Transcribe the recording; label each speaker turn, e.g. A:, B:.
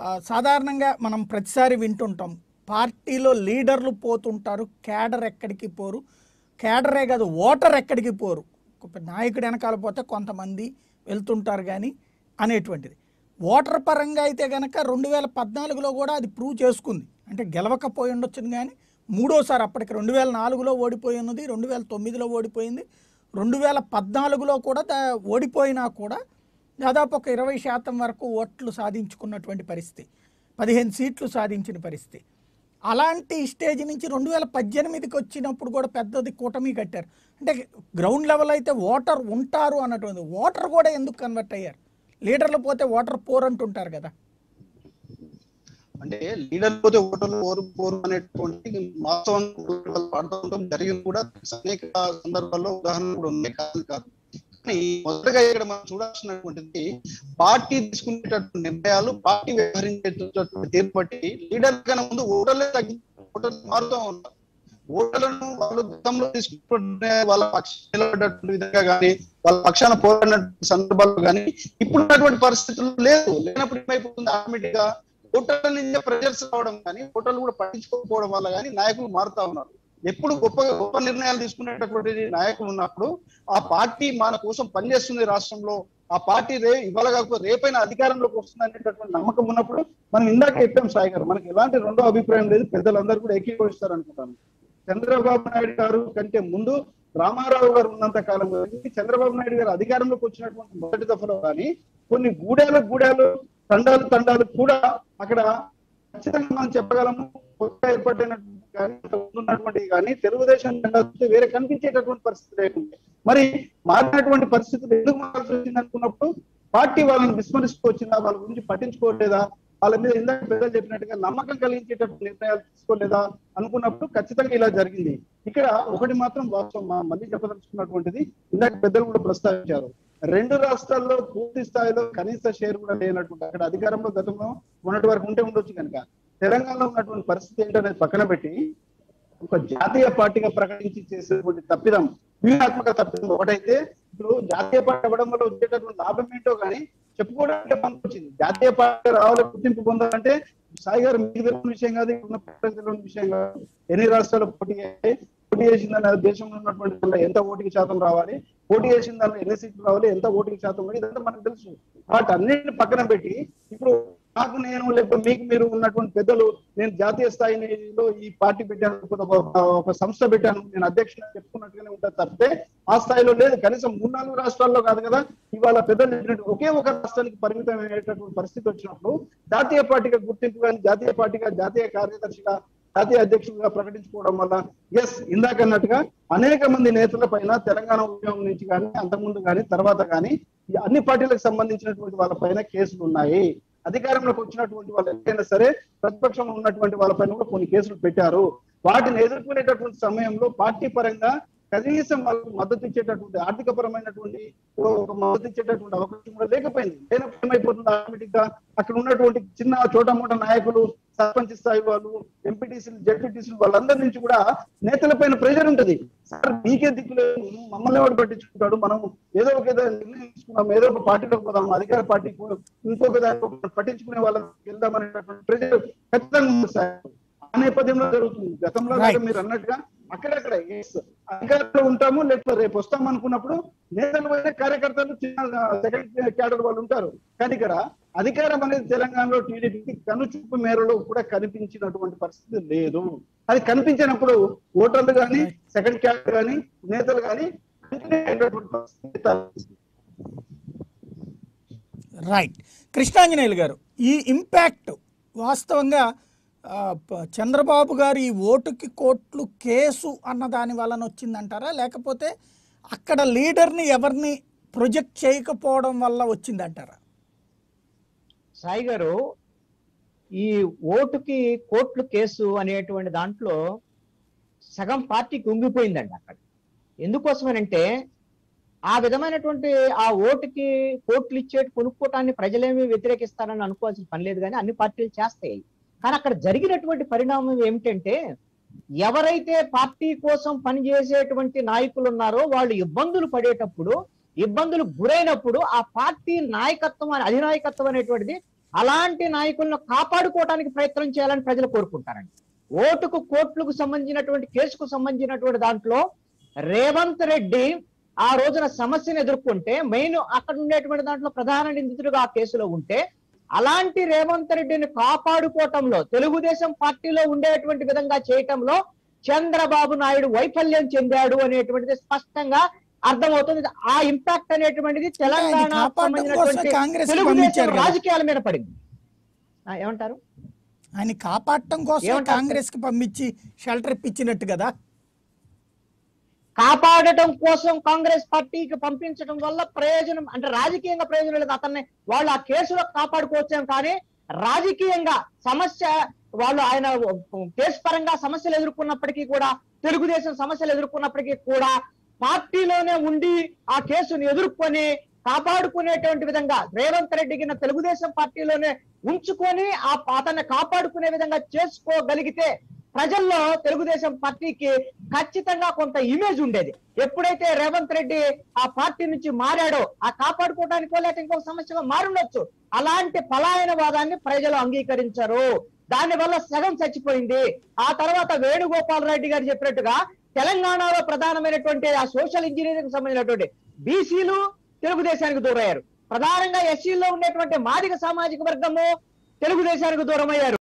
A: ఆ, సాధారణంగా మనం ప్రతిసారి వింటుంటాం పార్టీలో లీడర్లు పోతుంటారు క్యాడర్ ఎక్కడికి పోరు క్యాడరే కాదు ఓటర్ ఎక్కడికి పోరు ఒక నాయకుడు వెనకాల పోతే కొంతమంది వెళ్తుంటారు కానీ అనేటువంటిది ఓటర్ పరంగా అయితే కనుక రెండు వేల పద్నాలుగులో కూడా అది ప్రూవ్ చేసుకుంది అంటే గెలవకపోయి ఉండొచ్చును కానీ మూడోసారి అప్పటికి రెండు వేల నాలుగులో ఓడిపోయి ఉన్నది రెండు వేల తొమ్మిదిలో ఓడిపోయింది రెండు వేల పద్నాలుగులో కూడా దా- ఓడిపోయినా కూడా దాదాపు ఒక ఇరవై శాతం వరకు ఓట్లు సాధించుకున్నటువంటి పరిస్థితి పదిహేను సీట్లు సాధించిన పరిస్థితి అలాంటి స్టేజ్ నుంచి రెండు వేల పద్దెనిమిదికి వచ్చినప్పుడు కూడా పెద్దది కూటమి కట్టారు అంటే గ్రౌండ్ లెవెల్ అయితే ఓటర్ ఉంటారు అన్నటువంటి ఓటర్ కూడా ఎందుకు కన్వర్ట్ అయ్యారు లీడర్లు పోతే ఓటర్ పోర్ అంటుంటారు కదా
B: అంటే లీడర్ పోతే ఓటర్లు ఓరు పోరు అనేటువంటి వాస్తవం పాడుతూ ఉంటాం జరిగింది కూడా అనేక సందర్భాల్లో ఉదాహరణలు కూడా ఉన్నాయి కాదు కాదు కానీ మొదటగా ఇక్కడ మనం చూడాల్సినటువంటిది పార్టీ తీసుకునేటటువంటి నిర్ణయాలు పార్టీ వ్యవహరించేటటువంటి తీర్పు బట్టి లీడర్ కన్నా ముందు ఓటర్లే తగ్గి ఓటర్లు మారుతూ ఉంటారు ఓటర్లను వాళ్ళు గతంలో తీసుకుంటే వాళ్ళ పక్షాన నిలబడ్డటువంటి విధంగా కానీ వాళ్ళ పక్షాన పోరాడినటువంటి సందర్భాల్లో కానీ ఇప్పుడున్నటువంటి పరిస్థితులు లేదు లేనప్పుడు ఏమైపోతుంది ఆటోమేటిక్ గా ఓటర్ల నుంచి ప్రెజర్స్ రావడం కానీ ఓటర్లు కూడా పట్టించుకోకపోవడం వల్ల కానీ నాయకులు మారుతా ఉన్నారు ఎప్పుడు గొప్ప గొప్ప నిర్ణయాలు తీసుకునేటటువంటి నాయకులు ఉన్నప్పుడు ఆ పార్టీ మన కోసం పనిచేస్తుంది రాష్ట్రంలో ఆ పార్టీ రే ఇవాళ కాకపోతే రేపైనా అధికారంలోకి వస్తుంది అనేటటువంటి నమ్మకం ఉన్నప్పుడు మనం ఇందాక చెప్పాం సాయి గారు మనకి ఎలాంటి రెండో అభిప్రాయం లేదు పెద్దలందరూ కూడా ఏకీభవిస్తారు అనుకుంటాను చంద్రబాబు నాయుడు గారు కంటే ముందు రామారావు గారు ఉన్నంత కాలం వరకు చంద్రబాబు నాయుడు గారు అధికారంలోకి వచ్చినటువంటి మొదటి దఫలో కానీ కొన్ని గూడాలు గూడాలు తండాలు తండాలు కూడా అక్కడ ఖచ్చితంగా మనం చెప్పగలము కొత్త ఏర్పడినటువంటి కానీ ఇంతకుముందు ఉన్నటువంటి కానీ తెలుగుదేశం జెండా చూస్తే వేరే కనిపించేటటువంటి పరిస్థితి లేకుండే మరి మారినటువంటి పరిస్థితులు ఎందుకు మారాల్సి వచ్చింది అనుకున్నప్పుడు పార్టీ వాళ్ళని విస్మరిస్తూ వచ్చిందా వాళ్ళ గురించి పట్టించుకోలేదా వాళ్ళ మీద ఇందాక పెద్దలు చెప్పినట్టుగా నమ్మకం కలిగించేటటువంటి నిర్ణయాలు తీసుకోలేదా అనుకున్నప్పుడు ఖచ్చితంగా ఇలా జరిగింది ఇక్కడ ఒకటి మాత్రం వాస్తవం మా మళ్ళీ చెప్పదలుచుకున్నటువంటిది ఇందాక పెద్దలు కూడా ప్రస్తావించారు రెండు రాష్ట్రాల్లో పూర్తి స్థాయిలో కనీస షేర్ కూడా లేనటువంటి అక్కడ అధికారంలో గతంలో మొన్నటి వరకు ఉంటే ఉండొచ్చు కనుక తెలంగాణలో ఉన్నటువంటి పరిస్థితి ఏంటనేది పక్కన పెట్టి ఒక జాతీయ పార్టీగా ప్రకటించి చేసేటువంటి తప్పిదం వ్యూహాత్మక తప్పిదం ఒకటైతే ఇప్పుడు జాతీయ పార్టీ అవ్వడం వల్ల వచ్చేటటువంటి లాభం ఏంటో కానీ చెప్పుకోవడానికి పనికి వచ్చింది జాతీయ పార్టీ రావాలి గుర్తింపు పొందాలంటే సాయి గారు మీకు తెలిసిన విషయం కాదు ఇక్కడ ఉన్న ప్రజలకు తెలియని విషయం కాదు ఎన్ని రాష్ట్రాలు పోటీ చేయాలి పోటీ చేసిందని దేశంలో ఉన్నటువంటి వాళ్ళ ఎంత ఓటికి శాతం రావాలి పోటీ చేసిన దానిలో ఎన్ని సీట్లు రావాలి ఎంత ఓటికి శాతం రావాలి ఇదంతా మనకు తెలుసు వాటన్నిటిని పక్కన పెట్టి ఇప్పుడు నాకు నేను లేకపోతే మీకు మీరు ఉన్నటువంటి పెద్దలు నేను జాతీయ స్థాయిలో ఈ పార్టీ పెట్టాను లేకపోతే ఒక- ఒక సంస్థ పెట్టాను నేను అధ్యక్షుడు చెప్పుకున్నట్టుగానే ఉంటుంది తప్పితే ఆ స్థాయిలో లేదు కనీసం మూడు నాలుగు రాష్ట్రాల్లో కాదు కదా ఇవాళ పెద్దలు చెప్పినట్టు ఒకే ఒక రాష్ట్రానికి పరిమితం అయ్యేటటువంటి పరిస్థితి వచ్చినప్పుడు జాతీయ పార్టీగా గుర్తింపు కానీ జాతీయ పార్టీగా జాతీయ కార్యదర్శిగా జాతీయ అధ్యక్షుడిగా ప్రకటించుకోవడం వల్ల ఎస్ ఇందాక అన్నట్టుగా అనేక మంది నేతల పైన తెలంగాణ ఉద్యమం నుంచి కానీ అంతకుముందు కానీ తర్వాత కానీ ఈ అన్ని పార్టీలకు సంబంధించినటువంటి వాళ్ళ పైన కేసులు ఉన్నాయి అధికారంలోకి వచ్చినటువంటి వాళ్ళు ఎవరైనా సరే ప్రతిపక్షంలో ఉన్నటువంటి వాళ్ళ పైన కూడా కొన్ని కేసులు పెట్టారు వాటిని ఎదుర్కొనేటటువంటి సమయంలో పార్టీ పరంగా కనీసం వాళ్ళకు మద్దతు ఇచ్చేటటువంటి ఆర్థిక పరమైనటువంటి ఒక మద్దతు ఇచ్చేటటువంటి అవకాశం కూడా లేకపోయింది లేనప్పుడు ఏమైపోతుంది ఆటోమేటిక్ గా అక్కడ ఉన్నటువంటి చిన్న చోట మూట నాయకులు సర్పంచ్ స్థాయి వాళ్ళు ఎంపీటీసీలు జడ్పీటీసీలు వాళ్ళందరి నుంచి కూడా నేతల పైన ప్రెషర్ ఉంటది సార్ మీకే దిక్కులేదు మమ్మల్ని ఎవరు పట్టించుకుంటాడు మనం ఏదో ఒక ఏదో నిర్ణయం తీసుకున్నాం ఏదో ఒక పార్టీలోకి పోదాం అధికార పార్టీ ఇంకొక దాన్ని పట్టించుకునే వాళ్ళకి వెళ్దాం అనేటటువంటి ప్రెషర్ ఖచ్చితంగా ఉంది సార్ ఆ నేపథ్యంలో జరుగుతుంది గతంలో
A: Right.
B: మీరు అన్నట్టుగా అక్కడక్కడ yes, అధికారంలో ఉంటాము లేకపోతే రేపు వస్తాం అనుకున్నప్పుడు నేతలు పోయిన కార్యకర్తలు చిన్న సెకండ్ క్యాడర్ వాళ్ళు ఉంటారు కానీ ఇక్కడ అధికారం అనేది తెలంగాణలో టీడీపీకి కనుచూపు మేరలో కూడా కనిపించినటువంటి పరిస్థితి లేదు అది కనిపించినప్పుడు ఓటర్లు కానీ సెకండ్ క్యాడర్ కానీ నేతలు కానీ
A: రైట్ కృష్ణాంజనేయులు గారు ఈ ఇంపాక్ట్ వాస్తవంగా ఆ, ప- చంద్రబాబు గారు ఈ ఓటుకి కోట్లు కేసు అన్న దాని వలన వచ్చిందంటారా లేకపోతే అక్కడ లీడర్ని ఎవరిని ప్రొజెక్ట్ చేయకపోవడం వల్ల వచ్చిందంటారా
C: సాయి గారు ఈ ఓటుకి కోట్లు కేసు అనేటువంటి దాంట్లో సగం పార్టీకి ఉంగిపోయిందండి అక్కడ ఎందుకోసమనంటే ఆ విధమైనటువంటి ఆ ఓటుకి కోట్లు ఇచ్చేటి కొనుక్కోటాన్ని ప్రజలేమీ వ్యతిరేకిస్తారని అనుకోవాల్సిన పని లేదు కానీ అన్ని పార్టీలు చేస్తాయి కానీ అక్కడ జరిగినటువంటి పరిణామం ఏమిటంటే ఎవరైతే పార్టీ కోసం పనిచేసేటువంటి నాయకులు ఉన్నారో వాళ్ళు ఇబ్బందులు పడేటప్పుడు ఇబ్బందులు గురైనప్పుడు ఆ పార్టీ నాయకత్వం అనే- అధినాయకత్వం అనేటువంటిది అలాంటి నాయకులను కాపాడుకోవడానికి ప్రయత్నం చేయాలని ప్రజలు కోరుకుంటారండి ఓటుకు కోట్లకు సంబంధించినటువంటి కేసుకు సంబంధించినటువంటి దాంట్లో రేవంత్ రెడ్డి ఆ రోజున సమస్యను ఎదుర్కొంటే మెయిన్ అక్కడ ఉండేటువంటి దాంట్లో ప్రధాన నిందితుడుగా ఆ కేసులో ఉంటే అలాంటి రేవంత్ రెడ్డిని కాపాడుకోవటంలో తెలుగుదేశం పార్టీలో ఉండేటువంటి విధంగా చేయటంలో చంద్రబాబు నాయుడు వైఫల్యం చెందాడు అనేటువంటిది స్పష్టంగా అర్థమవుతుంది ఆ ఇంపాక్ట్ అనేటువంటిది తెలంగాణ
A: కాపాడడం కోసం కాంగ్రెస్ కి
C: తెలుగుదేశం
A: పంపించారు కదా.
C: రాజకీయాల మీద పడింది ఆ, ఏమంటారు
A: ఆయన కాపాడటం కోసం
C: ఏమంటారు?
A: కాంగ్రెస్ కి పంపించి షెల్టర్ ఇప్పించినట్టు కదా
C: కాపాడటం కోసం కాంగ్రెస్ పార్టీకి పంపించడం వల్ల ప్రయోజనం అంటే రాజకీయంగా ప్రయోజనం లేదు అతన్ని వాళ్ళు ఆ కేసులో కాపాడుకోవచ్చాం కానీ రాజకీయంగా సమస్య వాళ్ళు ఆయన కేసు పరంగా సమస్యలు ఎదుర్కొన్నప్పటికీ కూడా తెలుగుదేశం సమస్యలు ఎదుర్కొన్నప్పటికీ కూడా పార్టీలోనే ఉండి ఆ కేసును ఎదుర్కొని కాపాడుకునేటువంటి విధంగా రేవంత్ రెడ్డి కింద తెలుగుదేశం పార్టీలోనే ఉంచుకొని ఆ అతన్ని కాపాడుకునే విధంగా చేసుకోగలిగితే ప్రజల్లో తెలుగుదేశం పార్టీకి ఖచ్చితంగా కొంత ఇమేజ్ ఉండేది ఎప్పుడైతే రేవంత్ రెడ్డి ఆ పార్టీ నుంచి మారాడో ఆ కాపాడుకోవడానికి లేకపోతే ఇంకొక సమస్యగా మారుండొచ్చు అలాంటి పలాయన వాదాన్ని ప్రజలు అంగీకరించరు దాని వల్ల సగం చచ్చిపోయింది ఆ తర్వాత వేణుగోపాల్ రెడ్డి గారు చెప్పినట్టుగా తెలంగాణలో ప్రధానమైనటువంటి ఆ సోషల్ ఇంజనీరింగ్ సంబంధించినటువంటి బీసీలు తెలుగుదేశానికి దూరయ్యారు ప్రధానంగా ఎస్సీలో ఉండేటువంటి మాదిగ సామాజిక వర్గము తెలుగుదేశానికి దూరం అయ్యారు